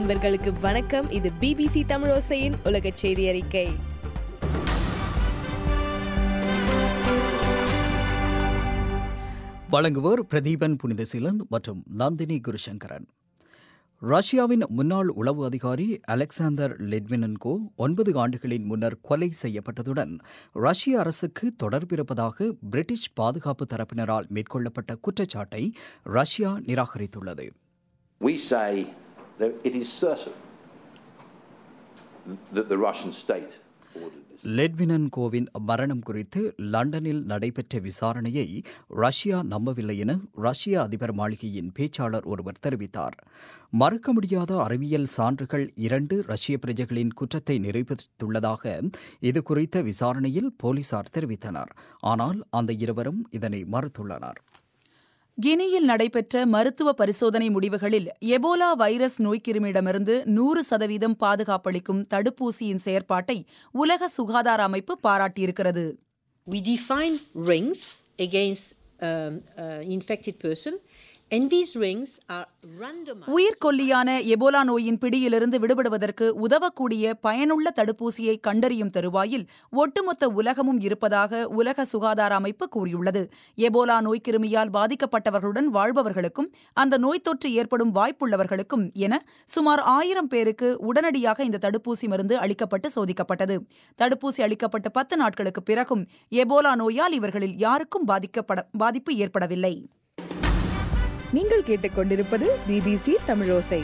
நண்பர்களுக்கு வணக்கம் இது பிபிசி தமிழோசையின் உலக செய்தி அறிக்கை வழங்குவோர் பிரதீபன் புனிதசீலன் மற்றும் நந்தினி குருசங்கரன் ரஷ்யாவின் முன்னாள் உளவு அதிகாரி அலெக்சாந்தர் லெட்வினன்கோ ஒன்பது ஆண்டுகளின் முன்னர் கொலை செய்யப்பட்டதுடன் ரஷ்ய அரசுக்கு தொடர்பிருப்பதாக பிரிட்டிஷ் பாதுகாப்பு தரப்பினரால் மேற்கொள்ளப்பட்ட குற்றச்சாட்டை ரஷ்யா நிராகரித்துள்ளது We say that it is certain that the Russian state ordered this. லெட்வினன்கோவின் மரணம் குறித்து லண்டனில் நடைபெற்ற விசாரணையை ரஷ்யா நம்பவில்லை என ரஷ்ய அதிபர் மாளிகையின் பேச்சாளர் ஒருவர் தெரிவித்தார் மறுக்க முடியாத அறிவியல் சான்றுகள் இரண்டு ரஷ்ய பிரஜைகளின் குற்றத்தை நிறைவேற்றுள்ளதாக இது குறித்த விசாரணையில் போலீசார் தெரிவித்தனர் ஆனால் அந்த இருவரும் இதனை மறுத்துள்ளனர் கினியில் நடைபெற்ற மருத்துவ பரிசோதனை முடிவுகளில் எபோலா வைரஸ் நோய்க்கிருமியிடமிருந்து நூறு சதவீதம் பாதுகாப்பளிக்கும் தடுப்பூசியின் செயற்பாட்டை உலக சுகாதார அமைப்பு பாராட்டியிருக்கிறது We define rings against um, uh, infected person, and these rings are randomized. உயிர்கொல்லியான எபோலா நோயின் பிடியிலிருந்து விடுபடுவதற்கு உதவக்கூடிய பயனுள்ள தடுப்பூசியை கண்டறியும் தருவாயில் ஒட்டுமொத்த உலகமும் இருப்பதாக உலக சுகாதார அமைப்பு கூறியுள்ளது எபோலா நோய்க்கிருமியால் பாதிக்கப்பட்டவர்களுடன் வாழ்பவர்களுக்கும் அந்த நோய் தொற்று ஏற்படும் வாய்ப்புள்ளவர்களுக்கும் என சுமார் ஆயிரம் பேருக்கு உடனடியாக இந்த தடுப்பூசி மருந்து அளிக்கப்பட்டு சோதிக்கப்பட்டது தடுப்பூசி அளிக்கப்பட்ட பத்து நாட்களுக்கு பிறகும் எபோலா நோயால் இவர்களில் யாருக்கும் பாதிக்கப்பட பாதிப்பு ஏற்படவில்லை நீங்கள் கேட்டுக்கொண்டிருப்பது பிபிசி தமிழோசை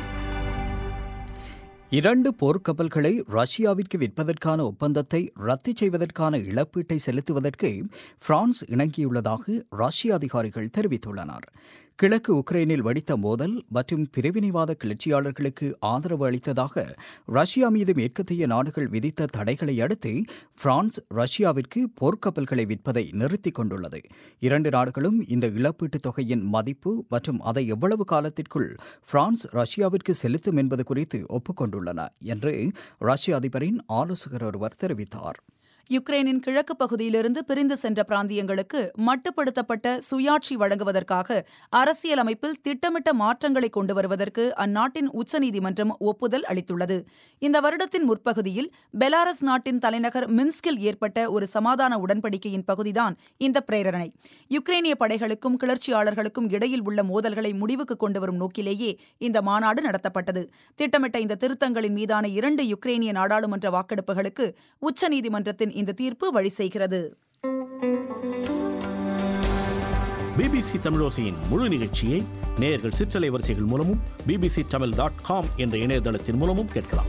இரண்டு போர்க்கப்பல்களை ரஷ்யாவிற்கு விற்பதற்கான ஒப்பந்தத்தை ரத்து செய்வதற்கான இழப்பீட்டை செலுத்துவதற்கு பிரான்ஸ் இணங்கியுள்ளதாக ரஷ்ய அதிகாரிகள் தெரிவித்துள்ளனர் கிழக்கு உக்ரைனில் வெடித்த மோதல் மற்றும் பிரிவினைவாத கிளர்ச்சியாளர்களுக்கு ஆதரவு அளித்ததாக ரஷ்யா மீது மேற்கத்திய நாடுகள் விதித்த தடைகளை அடுத்து பிரான்ஸ் ரஷ்யாவிற்கு போர்க்கப்பல்களை விற்பதை நிறுத்திக் கொண்டுள்ளது இரண்டு நாடுகளும் இந்த இழப்பீட்டுத் தொகையின் மதிப்பு மற்றும் அதை எவ்வளவு காலத்திற்குள் பிரான்ஸ் ரஷ்யாவிற்கு செலுத்தும் என்பது குறித்து ஒப்புக்கொண்டுள்ளன என்று ரஷ்ய அதிபரின் ஆலோசகர் ஒருவர் தெரிவித்தார் யுக்ரைனின் கிழக்கு பகுதியிலிருந்து பிரிந்து சென்ற பிராந்தியங்களுக்கு மட்டுப்படுத்தப்பட்ட சுயாட்சி வழங்குவதற்காக அரசியலமைப்பில் திட்டமிட்ட மாற்றங்களை கொண்டு வருவதற்கு அந்நாட்டின் உச்சநீதிமன்றம் ஒப்புதல் அளித்துள்ளது இந்த வருடத்தின் முற்பகுதியில் பெலாரஸ் நாட்டின் தலைநகர் மின்ஸ்கில் ஏற்பட்ட ஒரு சமாதான உடன்படிக்கையின் பகுதிதான் இந்த பிரேரணை யுக்ரைனிய படைகளுக்கும் கிளர்ச்சியாளர்களுக்கும் இடையில் உள்ள மோதல்களை முடிவுக்கு கொண்டு வரும் நோக்கிலேயே இந்த மாநாடு நடத்தப்பட்டது திட்டமிட்ட இந்த திருத்தங்களின் மீதான இரண்டு யுக்ரைனிய நாடாளுமன்ற வாக்கெடுப்புகளுக்கு உச்சநீதிமன்றத்தின் இந்த தீர்ப்பு வழி செய்கிறது பிபிசி தமிழோசையின் முழு நிகழ்ச்சியை நேயர்கள் சிற்றலை வரிசைகள் மூலமும் பிபிசி தமிழ் டாட் காம் என்ற இணையதளத்தின் மூலமும் கேட்கலாம்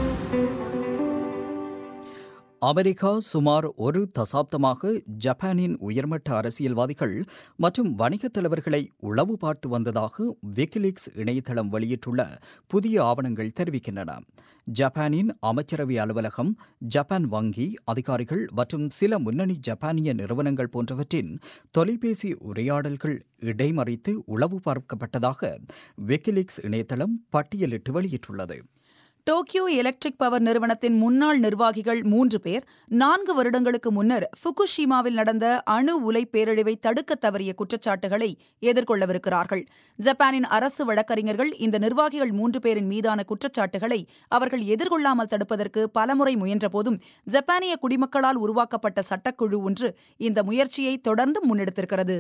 அமெரிக்கா சுமார் ஒரு தசாப்தமாக ஜப்பானின் உயர்மட்ட அரசியல்வாதிகள் மற்றும் வணிகத் தலைவர்களை உளவு பார்த்து வந்ததாக விக்கிலீக்ஸ் இணையதளம் வெளியிட்டுள்ள புதிய ஆவணங்கள் தெரிவிக்கின்றன ஜப்பானின் அமைச்சரவை அலுவலகம் ஜப்பான் வங்கி அதிகாரிகள் மற்றும் சில முன்னணி ஜப்பானிய நிறுவனங்கள் போன்றவற்றின் தொலைபேசி உரையாடல்கள் இடைமறித்து உளவு பார்க்கப்பட்டதாக விக்கிலீக்ஸ் இணையதளம் பட்டியலிட்டு வெளியிட்டுள்ளது டோக்கியோ எலக்ட்ரிக் பவர் நிறுவனத்தின் முன்னாள் நிர்வாகிகள் மூன்று பேர் நான்கு வருடங்களுக்கு முன்னர் ஃபுகுஷிமாவில் நடந்த அணு உலை பேரழிவை தடுக்க தவறிய குற்றச்சாட்டுகளை எதிர்கொள்ளவிருக்கிறார்கள் ஜப்பானின் அரசு வழக்கறிஞர்கள் இந்த நிர்வாகிகள் மூன்று பேரின் மீதான குற்றச்சாட்டுகளை அவர்கள் எதிர்கொள்ளாமல் தடுப்பதற்கு பலமுறை முயன்றபோதும் ஜப்பானிய குடிமக்களால் உருவாக்கப்பட்ட சட்டக்குழு ஒன்று இந்த முயற்சியை தொடர்ந்து முன்னெடுத்திருக்கிறது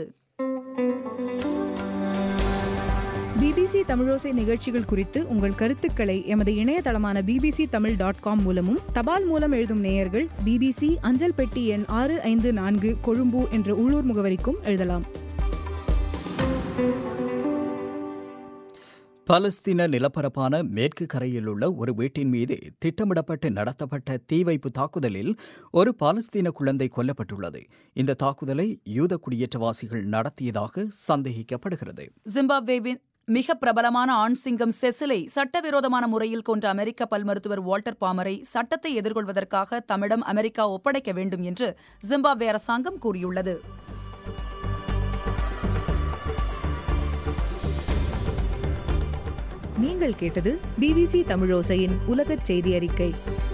பிபிசி தமிழோசை நிகழ்ச்சிகள் குறித்து உங்கள் கருத்துக்களை எமது இணையதளமான பிபிசி தமிழ் டாட் காம் மூலமும் தபால் மூலம் எழுதும் நேயர்கள் பிபிசி அஞ்சல் பெட்டி எண் ஆறு ஐந்து நான்கு கொழும்பு என்ற உள்ளூர் முகவரிக்கும் எழுதலாம் பலஸ்தீன நிலப்பரப்பான மேற்கு கரையில் உள்ள ஒரு வீட்டின் மீது திட்டமிடப்பட்டு நடத்தப்பட்ட தீ வைப்பு தாக்குதலில் ஒரு பாலஸ்தீன குழந்தை கொல்லப்பட்டுள்ளது இந்த தாக்குதலை யூத குடியேற்றவாசிகள் நடத்தியதாக சந்தேகிக்கப்படுகிறது ஜிம்பாப்வேவின் மிக பிரபலமான ஆண் சிங்கம் செசிலை சட்டவிரோதமான முறையில் கொன்ற அமெரிக்க பல் மருத்துவர் வால்டர் பாமரை சட்டத்தை எதிர்கொள்வதற்காக தம்மிடம் அமெரிக்கா ஒப்படைக்க வேண்டும் என்று ஜிம்பாப்வே அரசாங்கம் கூறியுள்ளது நீங்கள் கேட்டது பிபிசி தமிழோசையின் உலகச் செய்தி அறிக்கை